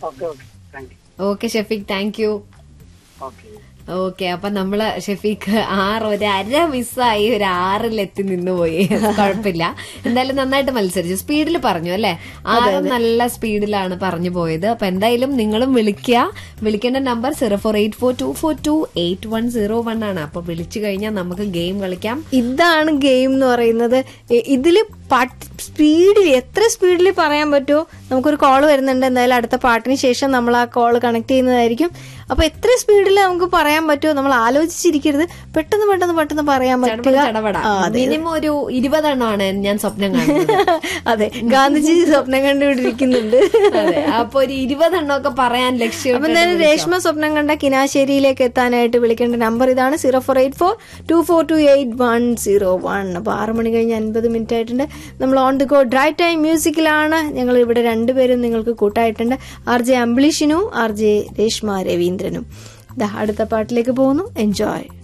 okay okay thank you okay Shafeeq thank you okay okay അപ്പൊ നമ്മള് ഷെഫീഖ് ആറ് ഒരു അര മിസ്സായി ഒരു ആറിലെത്തി നിന്നുപോയി കുഴപ്പമില്ല എന്തായാലും നന്നായിട്ട് മത്സരിച്ചു സ്പീഡിൽ പറഞ്ഞു അല്ലെ ആറ് നല്ല സ്പീഡിലാണ് പറഞ്ഞു പോയത് അപ്പൊ എന്തായാലും നിങ്ങളും വിളിക്കുക വിളിക്കേണ്ട number zero four eight four two four two eight one zero one ആണ് അപ്പൊ വിളിച്ചു കഴിഞ്ഞാൽ നമുക്ക് ഗെയിം കളിക്കാം ഇതാണ് ഗെയിം എന്ന് പറയുന്നത് ഇ- ഇതില് പാട്ട് സ്പീഡിൽ എത്ര സ്പീഡിൽ പറയാൻ പറ്റുമോ നമുക്കൊരു കോൾ വരുന്നുണ്ട് എന്തായാലും അടുത്ത പാട്ടിന് ശേഷം നമ്മൾ ആ കോൾ കണക്ട് ചെയ്യുന്നതായിരിക്കും അപ്പൊ എത്ര സ്പീഡിൽ നമുക്ക് പറയാൻ പറ്റുമോ നമ്മൾ ആലോചിച്ചിരിക്കരുത് പെട്ടെന്ന് പെട്ടെന്ന് പെട്ടെന്ന് പറയാൻ പറ്റുക ചടപട ആ, അതെ മിനിമം ഒരു ഇരുപതെണ്ണമാണ് ഞാൻ സ്വപ്നം കാണുന്നത് അതെ ഗാന്ധിജി സ്വപ്നം കണ്ടുപിടിക്കുന്നുണ്ട് അതെ അപ്പൊ ഒരു ഇരുപതെണ്ണം ഒക്കെ പറയാൻ ലക്ഷ്യം അപ്പൊ എന്തായാലും രേഷ്മ സ്വപ്നം കണ്ട കിനാശ്ശേരിയിലേക്ക് എത്താനായിട്ട് വിളിക്കേണ്ട നമ്പർ ഇതാണ് zero four eight four two four two eight one zero one അപ്പൊ ആറ് മണി കഴിഞ്ഞ് അൻപത് മിനിറ്റ് ആയിട്ടുണ്ട് നമ്മൾ on the go drive time മ്യൂസിക്കിലാണ് ഞങ്ങൾ ഇവിടെ രണ്ടുപേരും നിങ്ങൾക്ക് കൂട്ടായിട്ടുണ്ട് ആർ ജെ അംബ്ലീഷിനും ആർ ജെ രേഷ്മ രവീന്ദ്രനും ദാ അടുത്ത പാട്ടിലേക്ക് പോകുന്നു എൻജോയ്